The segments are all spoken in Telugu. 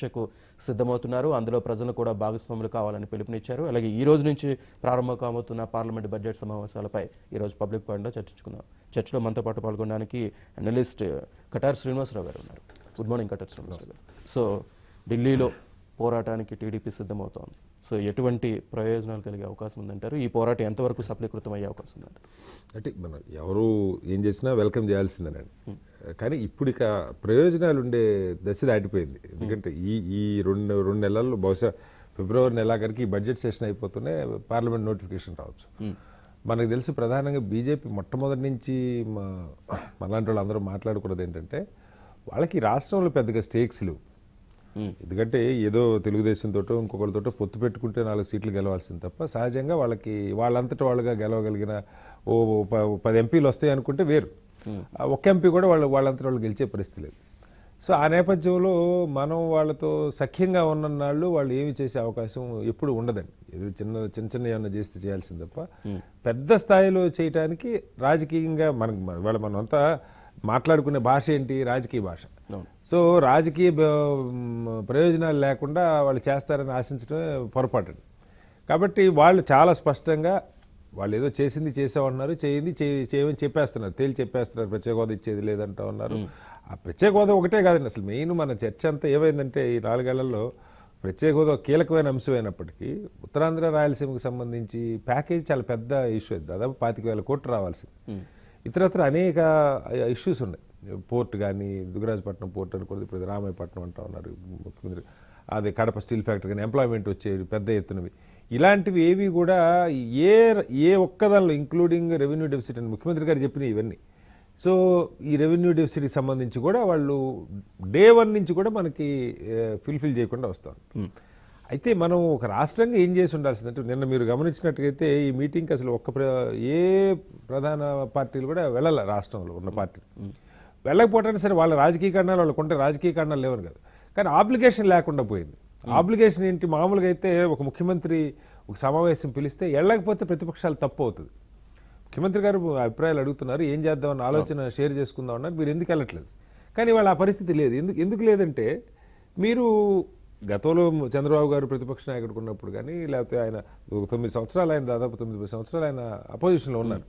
సమీక్షకు సిద్ధమవుతున్నారు అందులో ప్రజలు కూడా భాగస్వాములు కావాలని పిలుపునిచ్చారు అలాగే ఈ రోజు నుంచి ప్రారంభం కాబోతున్న పార్లమెంట్ బడ్జెట్ సమావేశాలపై ఈ రోజు పబ్లిక్ పాయింట్లో చర్చించుకుందాం చర్చలో మనతో పాటు పాల్గొనడానికి అనలిస్ట్ కటార్ శ్రీనివాసరావు గారు ఉన్నారు గుడ్ మార్నింగ్ కటార్ శ్రీనివాసరావు గారు సో ఢిల్లీలో పోరాటానికి టీడీపీ సిద్ధమవుతోంది సో ఎటువంటి ప్రయోజనాలు కలిగే అవకాశం ఉందంటారు ఈ పోరాటం ఎంతవరకు సఫలీకృతం అయ్యే అవకాశం ఉందంటారు అంటే మనం ఎవరు ఏం చేసినా వెల్కమ్ చేయాల్సిందేనండి కానీ ఇప్పుడు ఇక ప్రయోజనాలు ఉండే దశ దాటిపోయింది ఎందుకంటే ఈ ఈ రెండు రెండు నెలల్లో బహుశా ఫిబ్రవరి నెలాఖరికి ఈ బడ్జెట్ సెషన్ అయిపోతూనే పార్లమెంట్ నోటిఫికేషన్ రావచ్చు మనకు తెలిసి ప్రధానంగా బీజేపీ మొట్టమొదటి నుంచి మా మనలాంటి వాళ్ళు అందరూ మాట్లాడుకున్నది ఏంటంటే వాళ్ళకి ఈ రాష్ట్రంలో పెద్దగా స్టేక్స్ లేవు ఎందుకంటే ఏదో తెలుగుదేశంతో ఇంకొకరితో పొత్తు పెట్టుకుంటే నాలుగు సీట్లు గెలవాల్సింది తప్ప సహజంగా వాళ్ళకి వాళ్ళంతటి వాళ్ళుగా గెలవగలిగిన ఓ ప- పది ఎంపీలు వస్తాయి అనుకుంటే వేరు ఆ ఒక్క ఎంపీ కూడా వాళ్ళు వాళ్ళంతటి వాళ్ళు గెలిచే పరిస్థితి లేదు సో ఆ నేపథ్యంలో మనం వాళ్ళతో సఖ్యంగా ఉన్న నాళ్ళు వాళ్ళు ఏమి చేసే అవకాశం ఎప్పుడు ఉండదండి ఏదో చిన్న చిన్న చిన్న ఏమన్నా చేస్తే చేయాల్సింది తప్ప పెద్ద స్థాయిలో చేయటానికి రాజకీయంగా మనకు మన- వాళ్ళ మనం అంతా మాట్లాడుకునే భాష ఏంటి రాజకీయ భాష సో రాజకీయ బ- మ్, ప్రయోజనాలు లేకుండా వాళ్ళు చేస్తారని ఆశించడమే పొరపాటు కాబట్టి వాళ్ళు చాలా స్పష్టంగా వాళ్ళు ఏదో చేసింది చేసామన్నారు చేయింది చే- చేయమని చెప్పేస్తున్నారు తేలి చెప్పేస్తున్నారు ప్రత్యేక హోదా ఇచ్చేది లేదంటా ఉన్నారు ఆ ప్రత్యేక హోదా ఒకటే కాదండి అసలు మెయిన్ మన చర్చ అంతా ఏమైందంటే ఈ నాలుగేళ్లలో ప్రత్యేక హోదా ఒక కీలకమైన అంశం అయినప్పటికీ ఉత్తరాంధ్ర రాయలసీమకు సంబంధించి ప్యాకేజ్ చాలా పెద్ద ఇష్యూ దాదాపు పాతిక వేల కోట్లు రావాల్సింది ఇతరత్ర అనేక ఇష్యూస్ ఉన్నాయి పోర్ట్ కానీ దుగ్గరాజపట్నం పోర్ట్ అనుకోండి ఇప్పుడు రామాయపట్నం అంటా ఉన్నారు ముఖ్యమంత్రి అది కడప స్టీల్ ఫ్యాక్టరీ కానీ ఎంప్లాయ్మెంట్ వచ్చేవి పెద్ద ఎత్తునవి ఇలాంటివి ఏవి కూడా ఏ ఏ ఒక్కదానిలో ఇంక్లూడింగ్ రెవెన్యూ డెఫిసిట్ అని ముఖ్యమంత్రి గారు చెప్పిన ఇవన్నీ సో ఈ రెవెన్యూ డెఫిసిట్కి సంబంధించి కూడా వాళ్ళు డే వన్ నుంచి కూడా మనకి ఫుల్ఫిల్ చేయకుండా వస్తాం అయితే మనం ఒక రాష్ట్రంగా ఏం చేసి ఉండాల్సిందంటే నిన్న మీరు గమనించినట్టుగైతే ఈ మీటింగ్కి అసలు ఒక్క ప్ర- ఏ ప్రధాన పార్టీలు కూడా వెళ్ళాల రాష్ట్రంలో ఉన్న పార్టీలు వెళ్ళకపోవటానికి సరే వాళ్ళ రాజకీయ కారణాలు వాళ్ళకు ఉంటే రాజకీయ కారణాలు లేవని కాదు కానీ ఆబ్లిగేషన్ లేకుండా పోయింది ఆబ్లిగేషన్ ఏంటి మామూలుగా అయితే ఒక ముఖ్యమంత్రి ఒక సమావేశం పిలిస్తే వెళ్ళకపోతే ప్రతిపక్షాలు తప్పు అవుతుంది ముఖ్యమంత్రి గారు అభిప్రాయాలు అడుగుతున్నారు ఏం చేద్దామన్న ఆలోచన షేర్ చేసుకుందాం అన్నారు మీరు ఎందుకు వెళ్ళట్లేదు కానీ వాళ్ళ ఆ పరిస్థితి లేదు ఎందుకు ఎందుకు లేదంటే మీరు గతంలో చంద్రబాబు గారు ప్రతిపక్ష నాయకుడు ఉన్నప్పుడు కానీ లేకపోతే ఆయన ఒక తొమ్మిది సంవత్సరాలు ఆయన దాదాపు తొమ్మిది పది సంవత్సరాలు ఆయన అపోజిషన్లో ఉన్నారు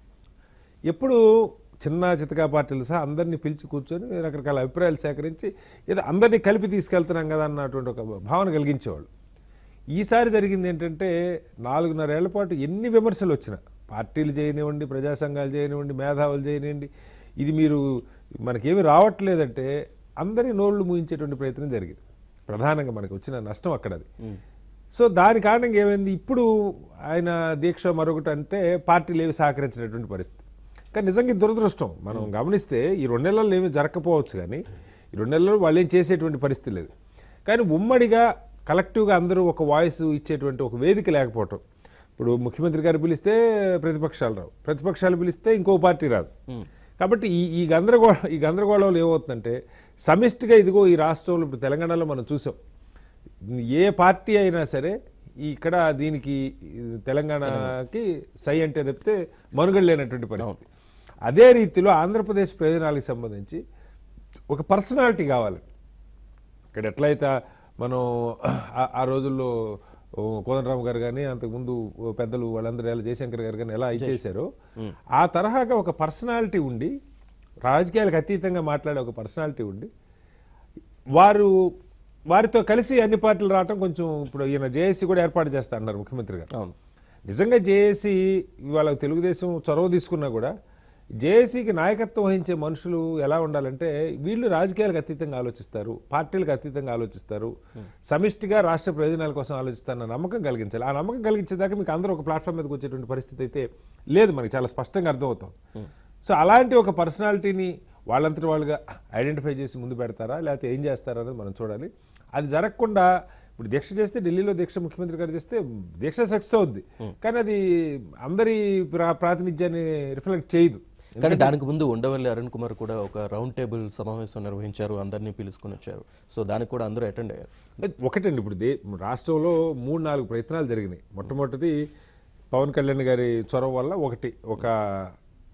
ఎప్పుడు చిన్న చితకా పార్టీలు సహా అందరినీ పిలిచి కూర్చొని రకరకాల అభిప్రాయాలు సేకరించి ఏదో అందరినీ కలిపి తీసుకెళ్తున్నాం కదా అన్నటువంటి ఒక భావన కలిగించేవాళ్ళు ఈసారి జరిగింది ఏంటంటే నాలుగున్నరేళ్ల పాటు ఎన్ని విమర్శలు వచ్చినా పార్టీలు చేయనివ్వండి ప్రజా సంఘాలు చేయనివ్వండి మేధావులు చేయనివ్వండి ఇది మీరు మనకేమి రావట్లేదంటే అందరి నోళ్లు మూయించేటువంటి ప్రయత్నం జరిగింది ప్రధానంగా మనకు వచ్చిన నష్టం అక్కడ అది సో దాని కారణంగా ఏమైంది ఇప్పుడు ఆయన దీక్ష మరొకటి అంటే పార్టీలు ఏవి సహకరించినటువంటి పరిస్థితి కానీ నిజంగా ఇది దురదృష్టం మనం గమనిస్తే ఈ రెండు నెలల్లో ఏమీ జరగకపోవచ్చు కానీ ఈ రెండు నెలల్లో వాళ్ళు ఏం చేసేటువంటి పరిస్థితి లేదు కానీ ఉమ్మడిగా కలెక్టివ్గా అందరూ ఒక వాయిస్ ఇచ్చేటువంటి ఒక వేదిక లేకపోవటం ఇప్పుడు ముఖ్యమంత్రి గారు పిలిస్తే ప్రతిపక్షాలు రావు ప్రతిపక్షాలు పిలిస్తే ఇంకో పార్టీ రాదు కాబట్టి ఈ ఈ గందరగోళం ఈ గందరగోళంలో ఏమవుతుందంటే సమిష్టిగా ఇదిగో ఈ రాష్ట్రంలో ఇప్పుడు తెలంగాణలో మనం చూసాం ఏ పార్టీ అయినా సరే ఇక్కడ దీనికి తెలంగాణకి సై అంటే తప్పితే మనుగడ లేనటువంటి పరిస్థితి అదే రీతిలో ఆంధ్రప్రదేశ్ ప్రయోజనాలకు సంబంధించి ఒక పర్సనాలిటీ కావాలి ఇక్కడ ఎట్లయితే మనం ఆ- ఆ రోజుల్లో ఓ కోదండరామ్ గారు కానీ అంతకుముందు ఓ పెద్దలు వాళ్ళందరూ ఎలా జయశంకర్ గారు కానీ ఎలా ఇచ్చేశారో ఆ తరహాగా ఒక పర్సనాలిటీ ఉండి రాజకీయాలకు అతీతంగా మాట్లాడే ఒక పర్సనాలిటీ ఉండి వారు వారితో కలిసి అన్ని పార్టీలు రావటం కొంచెం ఇప్పుడు ఈయన జేఏసీ కూడా ఏర్పాటు చేస్తా అన్నారు ముఖ్యమంత్రి గారు అవును నిజంగా జేఏసీ ఇవాళ తెలుగుదేశం చొరవ తీసుకున్నా కూడా జేఏసీకి నాయకత్వం వహించే మనుషులు ఎలా ఉండాలంటే వీళ్ళు రాజకీయాలకు అతీతంగా ఆలోచిస్తారు పార్టీలకు అతీతంగా ఆలోచిస్తారు సమిష్టిగా రాష్ట్ర ప్రయోజనాల కోసం ఆలోచిస్తారన్న నమ్మకం కలిగించాలి ఆ నమ్మకం కలిగించేదాకా మీకు అందరూ ఒక ప్లాట్ఫామ్ మీదకి వచ్చేటువంటి పరిస్థితి అయితే లేదు మనకి చాలా స్పష్టంగా అర్థమవుతాం సో అలాంటి ఒక పర్సనాలిటీని వాళ్ళంతటి వాళ్ళుగా ఐడెంటిఫై చేసి ముందు పెడతారా లేకపోతే ఏం చేస్తారా అనేది మనం చూడాలి అది జరగకుండా ఇప్పుడు దీక్ష చేస్తే ఢిల్లీలో దీక్ష ముఖ్యమంత్రి గారు చేస్తే దీక్ష సక్సెస్ అవుద్ది కానీ అది అందరి ప్రా- ప్రాతినిధ్యాన్ని రిఫ్లెక్ట్ చేయదు కానీ దానికి ముందు ఉండవల్లి అరుణ్ కుమార్ కూడా ఒక రౌండ్ టేబుల్ సమావేశం నిర్వహించారు అందరినీ పిలుచుకొని వచ్చారు సో దానికి కూడా అందరూ అటెండ్ అయ్యారు ఒకటండి ఇప్పుడు దే రాష్ట్రంలో మూడు నాలుగు ప్రయత్నాలు జరిగినాయి మొట్టమొదటిది పవన్ కళ్యాణ్ గారి చొరవ వల్ల ఒకటి ఒక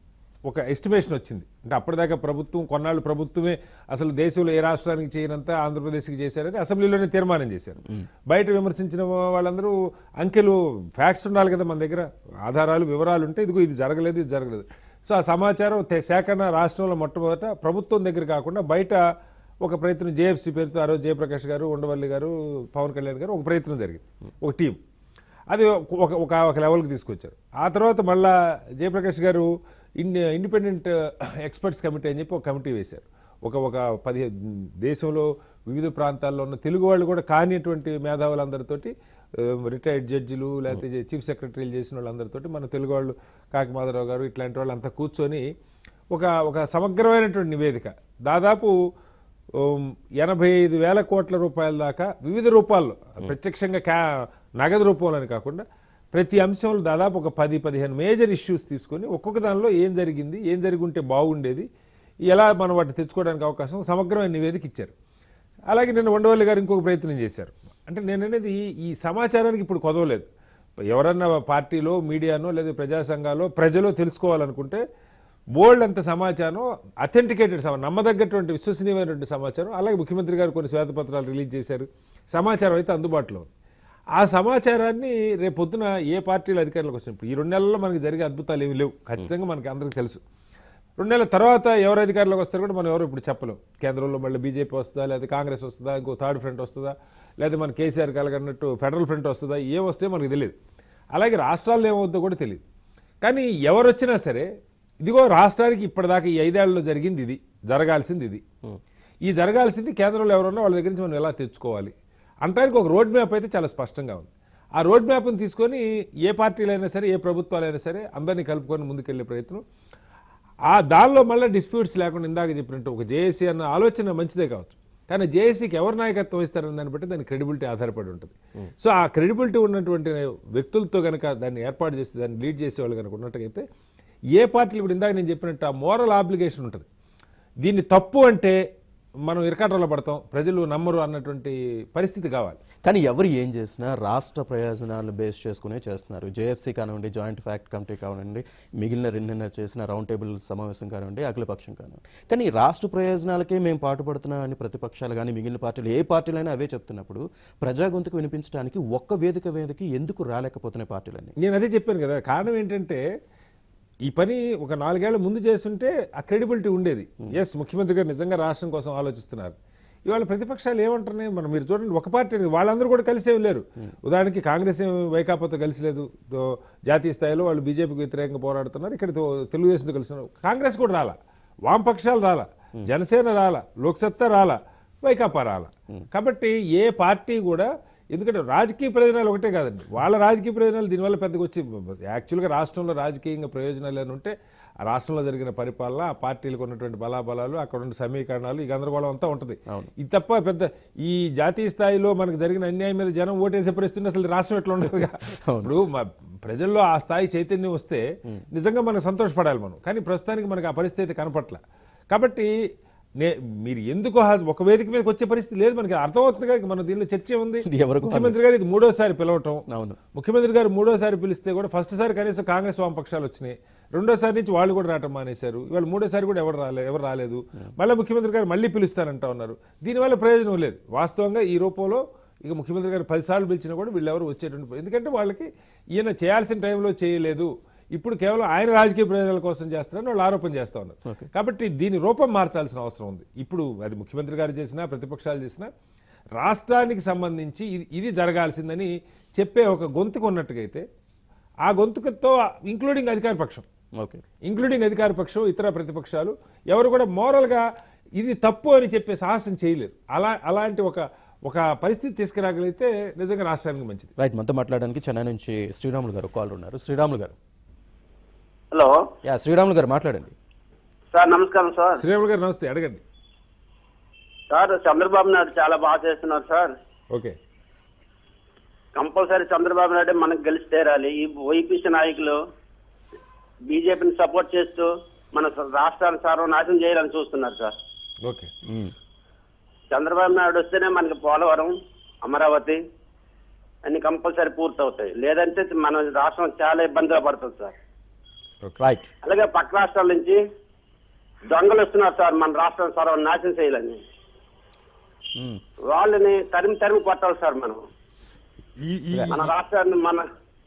ఒక ఎస్టిమేషన్ వచ్చింది అంటే అప్పటిదాకా ప్రభుత్వం కొన్నాళ్ళు ప్రభుత్వమే అసలు దేశంలో ఏ రాష్ట్రానికి చేయనంత ఆంధ్రప్రదేశ్కి చేశారని అసెంబ్లీలోనే తీర్మానం చేశారు బయట విమర్శించిన వాళ్ళందరూ అంకెలు ఫ్యాక్ట్స్ ఉండాలి కదా మన దగ్గర ఆధారాలు వివరాలు ఉంటే ఇదిగో ఇది జరగలేదు ఇది జరగలేదు సో ఆ సమాచారం తె- సేకరణ రాష్ట్రంలో మొట్టమొదట ప్రభుత్వం దగ్గర కాకుండా బయట ఒక ప్రయత్నం జేఎఫ్సీ పేరుతో ఆ రోజు జయప్రకాష్ గారు ఉండవల్లి గారు పవన్ కళ్యాణ్ గారు ఒక ప్రయత్నం జరిగింది ఒక టీం అది ఒక ఒక ఒక లెవెల్కి తీసుకొచ్చారు ఆ తర్వాత మళ్ళా జయప్రకాష్ గారు ఇండి ఇండిపెండెంట్ ఎక్స్పర్ట్స్ కమిటీ అని చెప్పి ఒక కమిటీ వేశారు ఒక ఒక పదిహేను దేశంలో వివిధ ప్రాంతాల్లో ఉన్న తెలుగు వాళ్ళు కూడా కానిటువంటి మేధావులందరితోటి రిటైర్డ్ జడ్జిలు లేకపోతే చీఫ్ సెక్రటరీలు చేసిన వాళ్ళందరితోటి మన తెలుగు వాళ్ళు కాకి మాధవరావు గారు ఇట్లాంటి వాళ్ళంతా కూర్చొని ఒక ఒక సమగ్రమైనటువంటి నివేదిక దాదాపు ఉమ్, ఎనభై ఐదు వేల కోట్ల రూపాయల దాకా వివిధ రూపాల్లో ప్రత్యక్షంగా క్యా నగదు రూపంలోని కాకుండా ప్రతి అంశంలో దాదాపు ఒక పది పదిహేను మేజర్ ఇష్యూస్ తీసుకొని ఒక్కొక్క దానిలో ఏం జరిగింది ఏం జరిగి ఉంటే బాగుండేది ఎలా మనం వాటిని తెచ్చుకోవడానికి అవకాశం సమగ్రమైన నివేదిక ఇచ్చారు అలాగే నిన్న ఉండవల్లి గారు ఇంకొక ప్రయత్నం చేశారు అంటే నేను అనేది ఈ సమాచారానికి ఇప్పుడు కొదవలేదు ఎవరన్నా పార్టీలో మీడియానో లేదా ప్రజా సంఘాలో ప్రజలో తెలుసుకోవాలనుకుంటే బోల్డ్ అంత సమాచారం అథెంటికేటెడ్ సమాచారం నమ్మదగ్గటువంటి విశ్వసనీయమైనటువంటి సమాచారం అలాగే ముఖ్యమంత్రి గారు కొన్ని శ్వేతపత్రాలు రిలీజ్ చేశారు సమాచారం అయితే అందుబాటులో ఉంది ఆ సమాచారాన్ని రేపు పొద్దున ఏ పార్టీలు అధికారంలోకి వచ్చినప్పుడు ఈ రెండు నెలల్లో మనకి జరిగే అద్భుతాలు ఏమి లేవు ఖచ్చితంగా మనకి అందరికీ తెలుసు రెండు నెలల తర్వాత ఎవరు అధికారంలోకి వస్తారో కూడా మనం ఎవరు ఇప్పుడు చెప్పలేం కేంద్రంలో మళ్ళీ బీజేపీ వస్తుందా లేదా కాంగ్రెస్ వస్తుందా ఇంకో థర్డ్ ఫ్రంట్ వస్తుందా లేదా మన కేసీఆర్ కలగన్నట్టు ఫెడరల్ ఫ్రంట్ వస్తుందా ఏం వస్తే మనకు తెలియదు అలాగే రాష్ట్రాల్లో ఏమవుతుందో కూడా తెలియదు కానీ ఎవరు వచ్చినా సరే ఇదిగో రాష్ట్రానికి ఇప్పటిదాకా ఈ ఐదేళ్లలో జరిగింది ఇది జరగాల్సింది ఇది ఈ జరగాల్సింది కేంద్రంలో ఎవరున్నా వాళ్ళ దగ్గర నుంచి మనం ఎలా తెచ్చుకోవాలి అంటానికి ఒక రోడ్ మ్యాప్ అయితే చాలా స్పష్టంగా ఉంది ఆ రోడ్ మ్యాప్ని తీసుకొని ఏ పార్టీలైనా సరే ఏ ప్రభుత్వాలైనా సరే అందరినీ కలుపుకొని ముందుకెళ్లే ప్రయత్నం ఆ దానిలో మళ్ళీ డిస్ప్యూట్స్ లేకుండా ఇందాక చెప్పినట్టు ఒక జేఏసీ అన్న ఆలోచన మంచిదే కావచ్చు కానీ జేఏసీకి ఎవరు నాయకత్వం ఇస్తారని దాన్ని బట్టి దాని క్రెడిబిలిటీ ఆధారపడి ఉంటుంది సో ఆ క్రెడిబిలిటీ ఉన్నటువంటి వ్యక్తులతో కనుక దాన్ని ఏర్పాటు చేసి దాన్ని లీడ్ చేసే వాళ్ళు కనుక ఉన్నట్టుగైతే ఏ పార్టీలు ఇప్పుడు ఇందాక నేను చెప్పినట్టు ఆ మోరల్ ఆబ్లిగేషన్ ఉంటుంది దీన్ని తప్పు అంటే మనం ఇరకాటంలో పడతాం ప్రజలు నమ్మరు అన్నటువంటి పరిస్థితి కావాలి కానీ ఎవరు ఏం చేసినా రాష్ట్ర ప్రయోజనాలు బేస్ చేసుకునే చేస్తున్నారు జేఎఫ్సీ కానివ్వండి జాయింట్ ఫ్యాక్ట్ కమిటీ కానివ్వండి మిగిలిన రెండున్న చేసిన రౌండ్ టేబుల్ సమావేశం కానివ్వండి అఖిలపక్షం కానివ్వండి కానీ రాష్ట్ర ప్రయోజనాలకే మేము పాటుపడుతున్నామని ప్రతిపక్షాలు కానీ మిగిలిన పార్టీలు ఏ పార్టీలైనా అవే చెప్తున్నప్పుడు ప్రజా గొంతుకు వినిపించడానికి ఒక్క వేదిక వేదిక ఎందుకు రాలేకపోతున్నాయి పార్టీలన్నీ నేను అదే చెప్పాను కదా కారణం ఏంటంటే ఈ పని ఒక నాలుగేళ్ల ముందు చేస్తుంటే ఆ క్రెడిబిలిటీ ఉండేది ఎస్ ముఖ్యమంత్రి గారు నిజంగా రాష్ట్రం కోసం ఆలోచిస్తున్నారు ఇవాళ ప్రతిపక్షాలు ఏమంటున్నాయి మనం మీరు చూడండి ఒక పార్టీ వాళ్ళందరూ కూడా కలిసేవి లేరు ఉదాహరణకి కాంగ్రెస్ ఏం వైకాపాతో కలిసి లేదు తో జాతీయ స్థాయిలో వాళ్ళు బీజేపీకి వ్యతిరేకంగా పోరాడుతున్నారు ఇక్కడ తో- తెలుగుదేశంతో కలిసి ఉన్నారు. కాంగ్రెస్ కూడా రాలా వామపక్షాలు రాలా జనసేన రాలా లోక్సత్తా రాలా వైకాపా రాలా కాబట్టి ఏ పార్టీ కూడా ఎందుకంటే రాజకీయ ప్రయోజనాలు ఒకటే కాదండి వాళ్ళ రాజకీయ ప్రయోజనాలు దీనివల్ల పెద్దగా వచ్చి యాక్చువల్గా రాష్ట్రంలో రాజకీయంగా ప్రయోజనాలు అని ఉంటే ఆ రాష్ట్రంలో జరిగిన పరిపాలన ఆ పార్టీలకు ఉన్నటువంటి బలాబలాలు అక్కడ ఉన్న సమీకరణాలు ఈ గందరగోళం అంతా ఉంటుంది ఇది తప్ప పెద్ద ఈ జాతీయ స్థాయిలో మనకు జరిగిన అన్యాయం మీద జనం ఓటేసే పరిస్థితి అసలు రాష్ట్రం ఎట్లా ఉండదుగా ఇప్పుడు మా- ప్రజల్లో ఆ స్థాయి చైతన్యం వస్తే నిజంగా మనం సంతోషపడాలి మనం కానీ ప్రస్తుతానికి మనకు ఆ పరిస్థితి కనపట్ల కాబట్టి నే మీరు ఎందుకు హాజ- ఒక వేదిక మీదకి వచ్చే పరిస్థితి లేదు మనకి అర్థమవుతుందిగా మన దీనిలో చర్చ ఉంది ఇది ఎవరికి ముఖ్యమంత్రి గారు ఇది మూడోసారి పిలవటం అవును ముఖ్యమంత్రి గారు మూడోసారి పిలిస్తే కూడా ఫస్ట్ సారి కనీసం కాంగ్రెస్ వామపక్షాలు వచ్చినాయి రెండోసారి నుంచి వాళ్ళు కూడా రావటం మానేశారు ఇవాళ మూడోసారి కూడా ఎవరు రాలేదు ఎవరు రాలేదు మళ్ళీ ముఖ్యమంత్రి గారు మళ్ళీ పిలుస్తానంటా ఉన్నారు దీనివల్ల ప్రయోజనం లేదు వాస్తవంగా ఈ రూపంలో ఇక ముఖ్యమంత్రి గారు పదిసార్లు పిలిచినా కూడా వీళ్ళెవరు వచ్చేటువంటి ఎందుకంటే వాళ్ళకి ఈయన చేయాల్సిన టైంలో చేయలేదు ఇప్పుడు కేవలం ఆయన రాజకీయ ప్రయోజనాల కోసం చేస్తారని వాళ్ళు ఆరోపణ చేస్తా ఉన్నారు కాబట్టి దీని రూపం మార్చాల్సిన అవసరం ఉంది ఇప్పుడు అది ముఖ్యమంత్రి గారు చేసినా ప్రతిపక్షాలు చేసినా రాష్ట్రానికి సంబంధించి ఇది ఇది జరగాల్సిందని చెప్పే ఒక గొంతుకు ఉన్నట్టుగా అయితే ఆ గొంతుకతో ఇంక్లూడింగ్ అధికార పక్షం ఓకే ఇంక్లూడింగ్ అధికార పక్షం ఇతర ప్రతిపక్షాలు ఎవరు కూడా మోరల్గా ఇది తప్పు అని చెప్పే సాహసం చేయలేరు అలా అలాంటి ఒక ఒక పరిస్థితి తీసుకురాగలిగితే నిజంగా రాష్ట్రానికి మంచిది రైట్ మనతో మాట్లాడడానికి చెన్నై నుంచి శ్రీరాములు గారు కాల్ ఉన్నారు శ్రీరాములు గారు హలో యా శ్రీరాములు గారు మాట్లాడండి సార్ నమస్కారం సార్ శ్రీరాములు గారు నమస్తే అడగండి సార్ చంద్రబాబు నాయుడు చాలా బాగా చేస్తున్నారు sir okay compulsory Chandrababu Naidu మనకు గెలిచి తీరాలి ఈ వైపీసీ నాయకులు బీజేపీని సపోర్ట్ చేస్తూ మన రాష్ట్రాన్ని సర్వనాశనం చేయాలని చూస్తున్నారు sir okay hmm. Chandrababu Naidu వస్తేనే మనకి పోలవరం అమరావతి అన్ని కంపల్సరీ పూర్తవుతాయి లేదంటే మన రాష్ట్రం చాలా ఇబ్బందులు పడుతుంది సార్ రైట్ అలాగే పక్క రాష్ట్రాల నుంచి దొంగలు వస్తున్నారు సార్ మన రాష్ట్రం సర్వ నాశనం చేయాలని మ్మ్. వాళ్ళని తరిమి తరిమి కొట్టాలి సార్ మనం ఈ ఈ మన రాష్ట్రాన్ని మన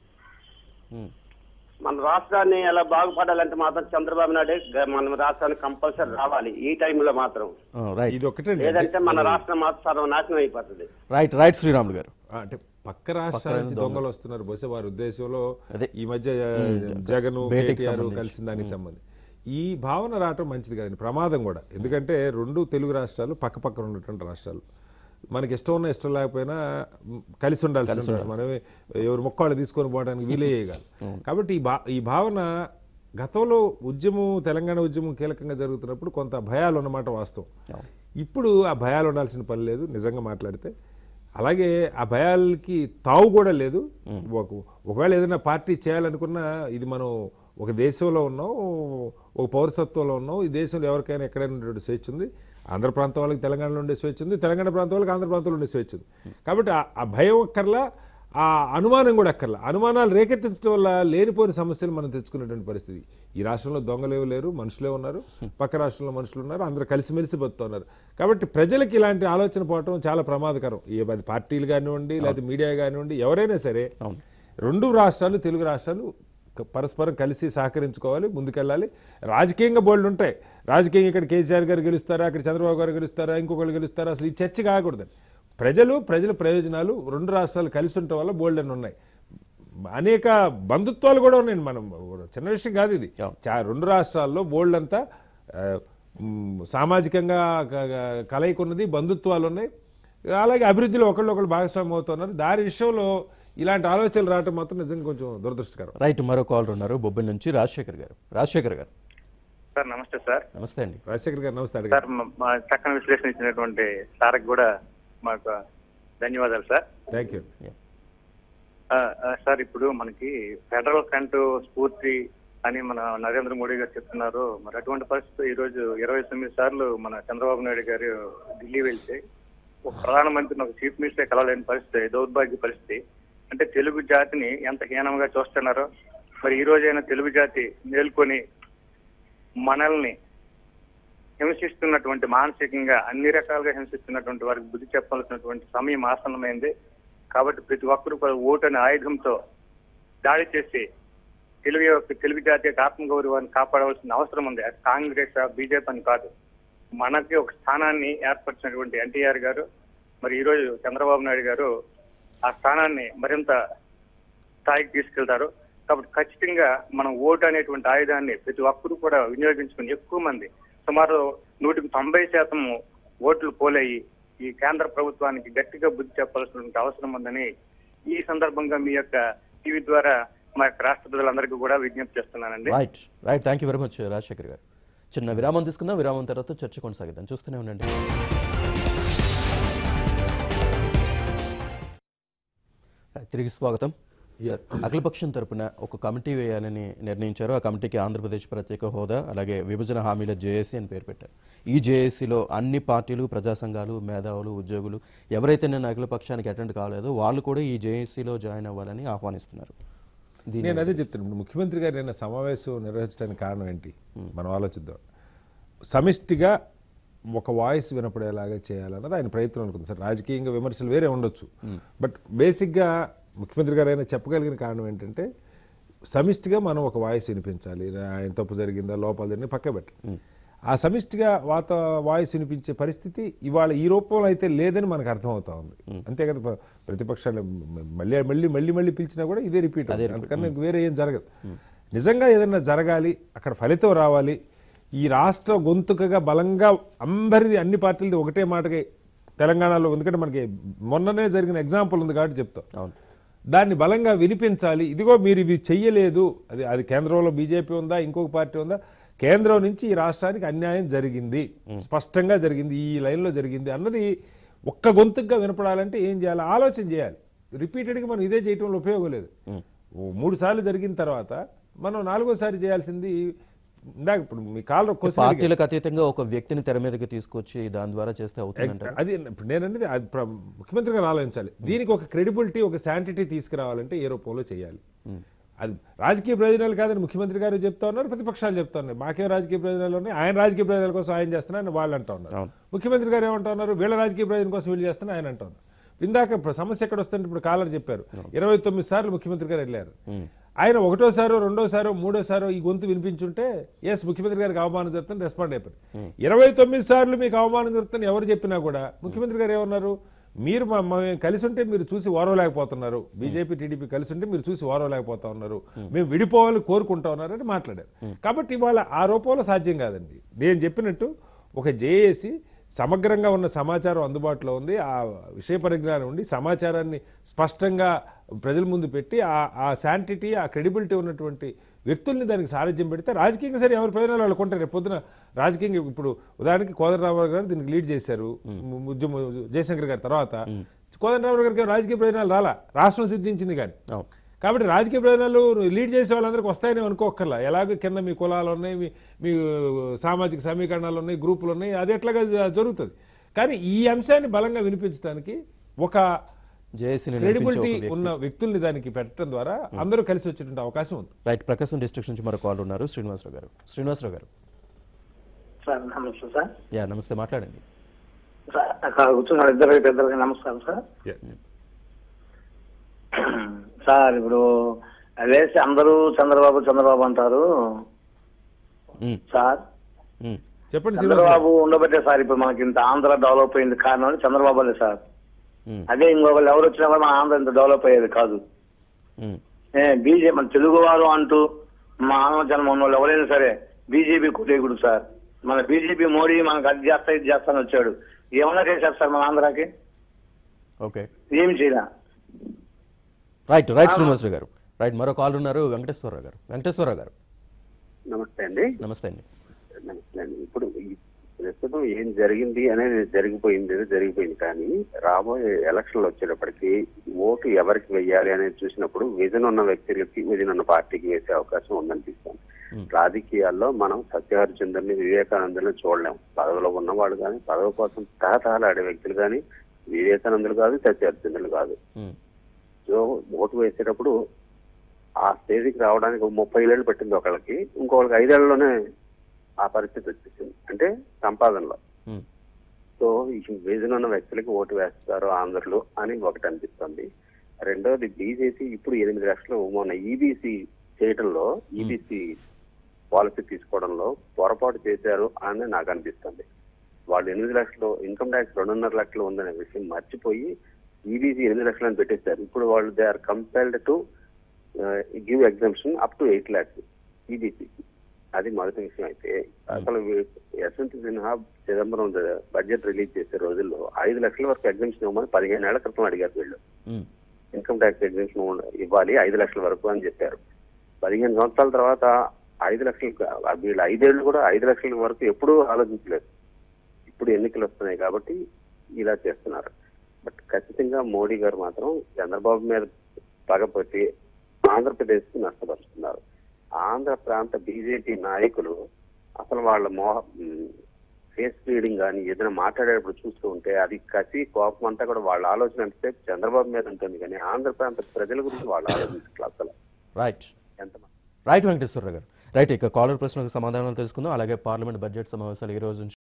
మ్మ్. మన రాష్ట్రాన్ని ఎలా బాగుపడాలంటే మాత్రం చంద్రబాబు నాయుడు గ- మన రాష్ట్రానికి కంపల్సరీ రావాలి ఈ టైంలో మాత్రం ఆ, రైట్ ఇది ఒకటే లేదంటే మన రాష్ట్రం మాత్రం సర్వనాశనం అయిపోతుంది రైట్ రైట్ శ్రీరాములు గారు అంటే పక్క రాష్ట్రాల నుంచి దొంగలు వస్తున్నారు బహుశా వారి ఉద్దేశంలో అదే. ఈ మధ్య జగన్ భేటీకి కేటీఆర్ సంబంధించి. కలిసిన దానికి సంబంధించి ఈ భావన రావటం మంచిది కాదండి ప్రమాదం కూడా ఎందుకంటే రెండు తెలుగు రాష్ట్రాలు పక్క పక్కన ఉన్నటువంటి రాష్ట్రాలు మనకి ఇష్టం ఉన్న ఇష్టం లేకపోయినా మ్, కలిసి ఉండాల్సి మనం ఎవరు మొక్కవాళ్ళు తీసుకొని పోవడానికి వీలే కాదు కాబట్టి ఈ భా ఈ భావన గతంలో ఉద్యమం తెలంగాణ ఉద్యమం కీలకంగా జరుగుతున్నప్పుడు కొంత భయాలు ఉన్నమాట వాస్తవం ఇప్పుడు ఆ భయాలు ఉండాల్సిన పని లేదు నిజంగా మాట్లాడితే అలాగే ఆ భయాలకి తావు కూడా లేదు ఒక- ఒకవేళ ఏదైనా పార్టీ చేయాలనుకున్నా ఇది మనం ఒక దేశంలో ఉన్నాం ఒక పౌరసత్వంలో ఉన్నాం ఈ దేశంలో ఎవరికైనా ఎక్కడైనా ఉండేటువంటి స్వేచ్ఛ ఉంది ఆంధ్ర ప్రాంతం వాళ్ళకి తెలంగాణలో ఉండే స్వేచ్ఛ ఉంది తెలంగాణ ప్రాంతం వాళ్ళకి ఆంధ్ర ప్రాంతంలో ఉండే స్వేచ్ఛ ఉంది కాబట్టి ఆ- ఆ భయం అక్కర్లా ఆ అనుమానం కూడా అక్కర్లా అనుమానాలు రేకెత్తించడం వల్ల లేనిపోయిన సమస్యలు మనం తెచ్చుకునేటువంటి పరిస్థితి ఈ రాష్ట్రంలో దొంగలేవు లేరు మనుషులే ఉన్నారు పక్క రాష్ట్రంలో మనుషులు ఉన్నారు అందరూ కలిసిమెలిసి బతుకుతున్నారు కాబట్టి ప్రజలకి ఇలాంటి ఆలోచన పోవటం చాలా ప్రమాదకరం ఏ అది పార్టీలు కానివ్వండి లేదా మీడియా కానివ్వండి ఎవరైనా సరే రెండు రాష్ట్రాలు తెలుగు రాష్ట్రాలు క- పరస్పరం కలిసి సహకరించుకోవాలి ముందుకెళ్ళాలి రాజకీయంగా బోల్డ్ ఉంటాయి రాజకీయంగా ఇక్కడ కేసీఆర్ గారు గెలుస్తారా అక్కడ చంద్రబాబు గారు గెలుస్తారా ఇంకొకరు గెలుస్తారా అసలు ఈ చర్చ కాకూడదండి ప్రజలు ప్రజల ప్రయోజనాలు రెండు రాష్ట్రాలు కలిసి ఉండటం వల్ల బోల్డ్ అని ఉన్నాయి అనేక బంధుత్వాలు కూడా ఉన్నాయి మనం చిన్న విషయం కాదు ఇది చా- రెండు రాష్ట్రాల్లో బోల్డ్ అంతా ఆ, మ్, సామాజికంగా క- క- కలయిక ఉన్నది బంధుత్వాలు ఉన్నాయి అలాగే అభివృద్ధిలో ఒకళ్ళు ఒకళ్ళు భాగస్వామ్యం అవుతున్నారు దాని విషయంలో ఇలాంటి ఆలోచనలు రావటం మాత్రం నిజంగా కొంచెం దురదృష్టకరం రైట్ మరో కాల్ ఉన్నారు బొబ్బిల్ నుంచి రాజశేఖర్ గారు రాజశేఖర్ గారు సార్ నమస్తే సార్ నమస్తే అండి రాజశేఖర్ గారు నమస్తే అడిగారు సార్ మా- మా చక్కని విశ్లేషణ ఇచ్చినటువంటి సార్కి కూడా మాకు ధన్యవాదాలు సార్ థ్యాంక్ యూ ఆ, ఆ, సార్ ఇప్పుడు మనకి ఫెడరల్ ఫ్రంట్ స్ఫూర్తి అని మన నరేంద్ర మోడీ గారు చెప్తున్నారు మరి అటువంటి పరిస్థితి ఈ రోజు ఇరవై తొమ్మిది సార్లు మన చంద్రబాబు నాయుడు గారు ఢిల్లీ వెళ్తే ఒక ప్రధానమంత్రిని ఒక చీఫ్ మినిస్టర్ కలవలేని పరిస్థితి దౌర్భాగ్య పరిస్థితి అంటే తెలుగు జాతిని ఎంత హీనంగా చూస్తున్నారో మరి ఈ రోజైనా తెలుగు జాతి మేల్కొని మనల్ని హింసిస్తున్నటువంటి మానసికంగా అన్ని రకాలుగా హింసిస్తున్నటువంటి వారికి బుద్ధి చెప్పాల్సినటువంటి సమయం ఆసన్నమైంది కాబట్టి ప్రతి ఒక్కరూ కూడా ఓటు అనే ఆయుధంతో దాడి చేసి తెలుగు యొక్క తెలుగు జాతి యొక్క ఆత్మగౌరవాన్ని కాపాడవలసిన అవసరం ఉంది అది కాంగ్రెస్ బీజేపీ అని కాదు మనకి ఒక స్థానాన్ని ఏర్పరిచినటువంటి ఎన్టీఆర్ గారు మరి ఈ రోజు చంద్రబాబు నాయుడు గారు ఆ స్థానాన్ని మరింత స్థాయికి తీసుకెళ్తారు కాబట్టి ఖచ్చితంగా మనం ఓటు అనేటువంటి ఆయుధాన్ని ప్రతి ఒక్కరూ కూడా వినియోగించుకుని ఎక్కువ మంది సుమారు నూటికి తొంభై శాతం ఓట్లు పోలయ్యి ఈ కేంద్ర ప్రభుత్వానికి గట్టిగా బుద్ధి చెప్పాల్సినటువంటి అవసరం ఉందని ఈ సందర్భంగా మీ యొక్క టీవీ ద్వారా మా యొక్క రాష్ట్ర ప్రజలందరికీ కూడా విజ్ఞప్తి చేస్తున్నానండి right right thank you very much Rajasekhar గారు చిన్న విరామం తీసుకుందాం విరామం తర్వాత చర్చ కొనసాగిద్దాం చూస్తూనే ఉండండి తిరిగి స్వాగతం సార్ అఖిలపక్షం తరపున ఒక కమిటీ వేయాలని నిర్ణయించారు ఆ కమిటీకి ఆంధ్రప్రదేశ్ ప్రత్యేక హోదా అలాగే విభజన హామీల జేఏసీ అని పేరు పెట్టారు ఈ జేఏసీలో అన్ని పార్టీలు ప్రజా సంఘాలు మేధావులు ఉద్యోగులు ఎవరైతే నేను అఖిలపక్షానికి అటెండ్ కాలేదో వాళ్ళు కూడా ఈ జేఏసీలో జాయిన్ అవ్వాలని ఆహ్వానిస్తున్నారు దీని నేను అదే చెప్తున్నాను ముఖ్యమంత్రి గారు నిన్న సమావేశం నిర్వహించడానికి కారణం ఏంటి మనం ఆలోచిద్దాం సమిష్టిగా ఒక వాయిస్ వినపడేలాగా చేయాలన్నది ఆయన ప్రయత్నం అనుకుంది సార్ రాజకీయంగా విమర్శలు వేరే ఉండొచ్చు బట్ బేసిక్గా ముఖ్యమంత్రి గారు ఆయన చెప్పగలిగిన కారణం ఏంటంటే సమిష్టిగా మనం ఒక వాయిస్ వినిపించాలి ఆయన తప్పు జరిగిందా లోపాలు జరిగిందా పక్క పెట్టి ఆ సమిష్టిగా వాత వాయిస్ వినిపించే పరిస్థితి ఇవాళ ఈ రూపంలో అయితే లేదని మనకు అర్థమవుతా ఉంది అంతే కదా ప- ప్రతిపక్షాలు మ- మళ్ళీ మళ్ళీ మళ్ళీ మళ్ళీ పిలిచినా కూడా ఇదే రిపీట్ అందుకని ఇంక వేరే ఏం జరగదు నిజంగా ఏదైనా జరగాలి అక్కడ ఫలితం రావాలి ఈ రాష్ట్ర గొంతుకగా బలంగా అందరిది అన్ని పార్టీలది ఒకటే మాటకి తెలంగాణలో ఎందుకంటే మనకి మొన్ననే జరిగిన ఎగ్జాంపుల్ ఉంది కాబట్టి చెప్తాం అవును దాన్ని బలంగా వినిపించాలి ఇదిగో మీరు ఇవి చెయ్యలేదు అది అది కేంద్రంలో బీజేపీ ఉందా ఇంకొక పార్టీ ఉందా కేంద్రం నుంచి ఈ రాష్ట్రానికి అన్యాయం జరిగింది స్పష్టంగా జరిగింది ఈ లైన్లో జరిగింది అన్నది ఒక్క గొంతుగా వినపడాలంటే ఏం చేయాలి ఆలోచన చేయాలి రిపీటెడ్గా మనం ఇదే చేయటంలో ఉపయోగం లేదు ఓ మూడు సార్లు జరిగిన తర్వాత మనం నాలుగోసారి చేయాల్సింది ఇందాక ఇప్పుడు మీ కాల్ క్వశ్చన్ పార్టీలకు అతీతంగా ఒక వ్యక్తిని తెర మీదకి తీసుకొచ్చి దాని ద్వారా చేస్తే అవుతుందంటారు అది ఇప్పుడు నేను అనేది అది ప్ర- ముఖ్యమంత్రి గారు ఆలోచించాలి దీనికి ఒక క్రెడిబిలిటీ ఒక శాంటిటీ తీసుకురావాలంటే ఏ రూపంలో చేయాలి అది రాజకీయ ప్రయోజనాలు కాదని ముఖ్యమంత్రి గారు చెప్తా ఉన్నారు ప్రతిపక్షాలు చెప్తా ఉన్నాయి మాకేం రాజకీయ ప్రయోజనాలు ఉన్నాయి ఆయన రాజకీయ ప్రయోజనాల కోసం ఆయన చేస్తున్నారని వాళ్ళు అంటా ఉన్నారు అవును. ముఖ్యమంత్రి గారు ఏమంటా ఉన్నారు వీళ్ళ రాజకీయ ప్రయోజనం కోసం వీళ్ళు చేస్తున్నా ఆయన అంటా ఉన్నారు ఇందాక ప్ర- సమస్య ఎక్కడ వస్తుంటే ఇప్పుడు కాలర్ చెప్పారు ఇరవై తొమ్మిది సార్లు ముఖ్యమంత్రి గారు వెళ్ళారు ఆయన ఒకటోసారో రెండోసారో మూడోసారో ఈ గొంతు వినిపించుంటే ఎస్ ముఖ్యమంత్రి గారికి అవమానం జరుగుతుంది రెస్పాండ్ అయిపోయి ఇరవై తొమ్మిది సార్లు మీకు అవమానం జరుగుతుంది ఎవరు చెప్పినా కూడా ముఖ్యమంత్రి గారు ఏమన్నారు మీరు మా- మా- మేము కలిసి ఉంటే మీరు చూసి ఓరవలేకపోతున్నారు బీజేపీ టీడీపీ కలిసి ఉంటే మీరు చూసి ఓరవలేకపోతా ఉన్నారు మేము విడిపోవాలి కోరుకుంటా ఉన్నారు అని మాట్లాడారు కాబట్టి ఇవాళ ఆ రూపంలో సాధ్యం కాదండి నేను చెప్పినట్టు ఒక జేఏసీ సమగ్రంగా ఉన్న సమాచారం అందుబాటులో ఉంది ఆ విషయ పరిజ్ఞానం ఉండి సమాచారాన్ని స్పష్టంగా ప్రజల ముందు పెట్టి ఆ ఆ శాంటిటీ ఆ క్రెడిబిలిటీ ఉన్నటువంటి వ్యక్తుల్ని దానికి సారథ్యం పెడితే రాజకీయంగా సరే ఎవరి ప్రయోజనాలు వాళ్ళు కొంటారు రేపు పొద్దున రాజకీయంగా ఇప్పుడు ఉదాహరణకి కోదండరామారావు గారు దీనికి లీడ్ చేశారు ము- ఉద్యమ జయశంకర్ గారి తర్వాత కోదండరామారావు గారికి ఏం రాజకీయ ప్రయోజనాలు రాలా రాష్ట్రం సిద్ధించింది కానీ అవును కాబట్టి రాజకీయ ప్రయోజనాలు లీడ్ చేసే వాళ్ళందరికీ వస్తాయని అనుకోకర్లా ఎలాగో కింద మీ కులాలు ఉన్నాయి మీ మీ సామాజిక సమీకరణాలు ఉన్నాయి గ్రూపులు ఉన్నాయి అది ఎట్లాగా జ- జరుగుతుంది కానీ ఈ అంశాన్ని బలంగా వినిపించడానికి ఒక జేఏసీని క్రెడిబిలిటీ ఉన్న వ్యక్తుల్ని దానికి పెట్టడం ద్వారా అందరూ కలిసి వచ్చేటువంటి అవకాశం ఉంది రైట్ ప్రకాశం డిస్ట్రిక్ట్ నుంచి మరో కాల్ ఉన్నారు శ్రీనివాసరావు గారు శ్రీనివాసరావు గారు సార్ నమస్తే సార్ యా నమస్తే మాట్లాడండి సార్ అక్కడ కూర్చున్నారు ఇద్దరు పెద్దలకి నమస్కారం సార్ సార్ ఇప్పుడు లేచి అందరూ చంద్రబాబు చంద్రబాబు అంటారు ఉమ్, సార్ ఉమ్, చెప్పండి శ్రీనివాస్ చంద్రబాబు ఉండబట్టే సార్ ఇప్పుడు మనకి ఇంత ఆంధ్ర డెవలప్ అయింది కారణం అని చంద్రబాబు అనే సార్ ఉమ్, అదే ఇంకొకళ్ళు ఎవరు వచ్చినా కూడా మన ఆంధ్ర ఇంత డెవలప్ అయ్యేది కాదు ఉమ్, ఏ బీజేపీ మన తెలుగువారు అంటూ మా ఆంధ్ర జన్మ ఉన్న వాళ్ళు ఎవరైనా సరే బీజేపీ కుటేకుడు సార్ మన బీజేపీ మోడీ మనకు అది చేస్తా ఇది చేస్తాను వచ్చాడు ఏమన్నా చేశారు సార్ మన ఆంధ్రాకి ఓకే ఏమి చేయలే రైట్ రైట్ శ్రీనివాసరావు గారు రైట్ మరో కాల్ ఉన్నారు వెంకటేశ్వరరావు గారు వెంకటేశ్వరరావు గారు నమస్తే అండి నమస్తే అండి నమస్తే అండి ఇప్పుడు ఈ ప్రస్తుతం ఏం జరిగింది అనేది జరిగిపోయింది ఏదో జరిగిపోయింది కానీ రాబోయే ఎలక్షన్లు వచ్చేటప్పటికి ఓటు ఎవరికి వెయ్యాలి అనేది చూసినప్పుడు విజన్ ఉన్న వ్యక్తులకి విజన్ ఉన్న పార్టీకి వేసే అవకాశం ఉందనిపిస్తుంది రాజకీయాల్లో మనం సత్యహరిచంద్రుని వివేకానందుని చూడలేం పదవిలో ఉన్నవాడు కానీ పదవి కోసం తహతహలాడే వ్యక్తులు కానీ వివేకానందులు కాదు సత్యహరిచంద్రులు కాదు ఉమ్, సో ఓటు వేసేటప్పుడు ఆ స్టేజ్కి రావడానికి ఒక ముప్పై ఏళ్ళు పట్టింది ఒకళ్ళకి ఇంకొకళ్ళకి ఐదేళ్లలోనే ఆ పరిస్థితి వచ్చేసింది అంటే సంపాదనలో ఉమ్, సో ఈ విజన్ ఉన్న వ్యక్తులకి ఓటు వేస్తారు ఆంధ్రులు అని ఒకటి అనిపిస్తుంది రెండోది బీజేపీ ఇప్పుడు ఎనిమిది లక్షలు మొన్న ఈబీసీ చేయడంలో ఈబీసీ పాలసీ తీసుకోవడంలో పొరపాటు చేశారు అని నాకు అనిపిస్తుంది వాళ్ళు ఎనిమిది లక్షలు ఇన్కమ్ ట్యాక్స్ రెండున్నర లక్షలు ఉందనే విషయం మర్చిపోయి ఈబీసీ ఎనిమిది లక్షలు అని పెట్టేశారు ఇప్పుడు వాళ్ళు they are compelled to give exemption up to eight lakhs EBC అది మొదటి విషయం అయితే అసలు వీ- యశ్వంత్ సిన్హా చిదంబరం బడ్జెట్ రిలీజ్ చేసే రోజుల్లో ఐదు లక్షల వరకు ఎగ్జామ్షన్ ఇవ్వమని పదిహేను ఏళ్ల క్రితం అడిగారు వీళ్ళు ఉమ్, ఇన్కమ్ ట్యాక్స్ ఎగ్జామ్షన్ ఇవ్వాలి ఐదు లక్షల వరకు అని చెప్పారు పదిహేను సంవత్సరాల తర్వాత ఐదు లక్షలు కా- వీళ్ళు ఐదేళ్లు కూడా ఐదు లక్షల వరకు ఎప్పుడూ ఆలోచించలేదు ఇప్పుడు ఎన్నికలు వస్తున్నాయి కాబట్టి ఇలా చేస్తున్నారు బట్ ఖచ్చితంగా మోడీ గారు మాత్రం చంద్రబాబు మీద పగపట్టి ఆంధ్రప్రదేశ్ కి నష్టపరుస్తున్నారు ఆంధ్ర ప్రాంత బీజేపీ నాయకులు అసలు వాళ్ళ మోహ ఫేస్ రీడింగ్ కానీ ఏదైనా మాట్లాడేటప్పుడు చూస్తూ ఉంటే అది కసి కోపం అంతా కూడా వాళ్ళ ఆలోచన అంటే చంద్రబాబు మీద ఉంటుంది కానీ ఆంధ్ర ప్రాంత ప్రజల గురించి వాళ్ళు ఆలోచించట్లేదు అసలు రైట్ ఎంత రైట్ వెంకటేశ్వరరావు గారు రైట్ ఇక కాలర్ ప్రశ్నకు సమాధానాలు తెలుసుకుందాం అలాగే పార్లమెంట్ బడ్జెట్ సమావేశాలు ఈ రోజు నుంచి